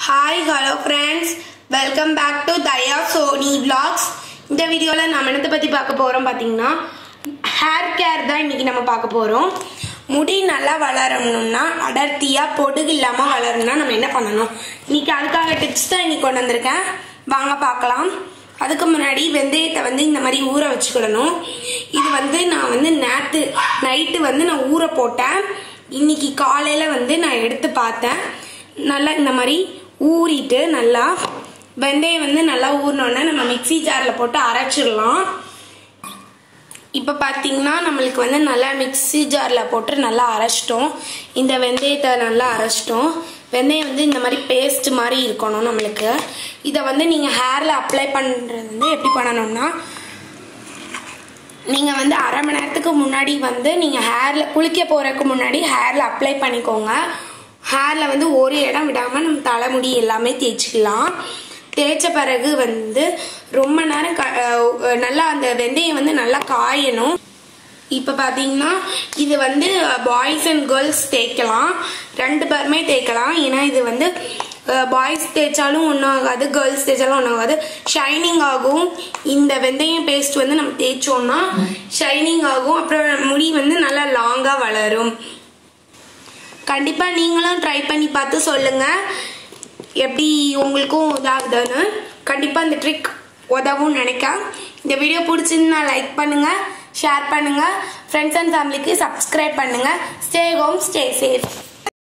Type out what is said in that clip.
hi hello friends welcome back to Daya Soni vlogs இந்த வீடியோவில் நம்ம என்னத்தை பற்றி பார்க்க போகிறோம் பார்த்தீங்கன்னா ஹேர் கேர் தான் இன்னைக்கு நம்ம பார்க்க போகிறோம் முடி நல்லா வளரணும்னா அடர்த்தியாக பொடுகு இல்லாமல் வளரணும்னா நம்ம என்ன பண்ணணும் இன்னைக்கு அதுக்காக டிப்ஸ் தான் இன்னைக்கு கொண்டு வந்திருக்கேன் வாங்க பார்க்கலாம் அதுக்கு முன்னாடி வெந்தயத்தை வந்து இந்த மாதிரி ஊற வச்சுக்கிடணும் இது வந்து நான் வந்து நேற்று நைட்டு வந்து நான் ஊற போட்டேன் இன்னைக்கு காலையில் வந்து நான் எடுத்து பார்த்தேன் நல்லா இந்த மாதிரி ஊறிட்டு நல்லா வெந்தயம் வந்து நல்லா ஊறினோடனே நம்ம மிக்ஸி ஜாரில் போட்டு அரைச்சிடலாம் இப்போ பார்த்தீங்கன்னா நம்மளுக்கு வந்து நல்லா மிக்ஸி ஜாரில் போட்டு நல்லா அரைச்சிட்டோம் இந்த வெந்தயத்தை நல்லா அரைச்சிட்டோம் வெந்தயம் வந்து இந்த மாதிரி பேஸ்ட் மாதிரி இருக்கணும் நம்மளுக்கு இதை வந்து நீங்கள் ஹேரில் அப்ளை பண்ணுறது வந்து எப்படி பண்ணணும்னா நீங்கள் வந்து அரை மணி நேரத்துக்கு முன்னாடி வந்து நீங்கள் ஹேரில் குளிக்க போகிறதுக்கு முன்னாடி ஹேரில் அப்ளை பண்ணிக்கோங்க ஹேரில் வந்து ஒரு இடம் விடாமல் நம்ம தலைமுடி எல்லாமே தேய்ச்சிக்கலாம் தேய்ச்ச பிறகு வந்து ரொம்ப நேரம் க அஹ் நல்லா அந்த வெந்தயம் வந்து நல்லா காயணும் இப்போ பார்த்தீங்கன்னா இது வந்து பாய்ஸ் அண்ட் கேர்ள்ஸ் தேய்க்கலாம் ரெண்டு பேருமே தேய்க்கலாம் ஏன்னா இது வந்து பாய்ஸ் தேய்ச்சாலும் ஒன்றும் ஆகாது கேர்ள்ஸ் தேய்ச்சாலும் ஒன்றும் ஆகாது ஷைனிங் ஆகும் இந்த வெந்தயம் பேஸ்ட் வந்து நம்ம தேய்ச்சோம்னா ஷைனிங் ஆகும் அப்புறம் முடி வந்து நல்லா லாங்காக வளரும் கண்டிப்பாக நீங்களும் ட்ரை பண்ணி பார்த்து சொல்லுங்கள் எப்படி உங்களுக்கும் இதாகுதுன்னு கண்டிப்பாக இந்த ட்ரிக் உதவும் நினைக்கிறேன் இந்த வீடியோ பிடிச்சிருந்தா லைக் பண்ணுங்கள் ஷேர் பண்ணுங்கள் ஃப்ரெண்ட்ஸ் அண்ட் ஃபேமிலிக்கு சப்ஸ்கிரைப் பண்ணுங்கள் ஸ்டே ஹோம் ஸ்டே சேஃப்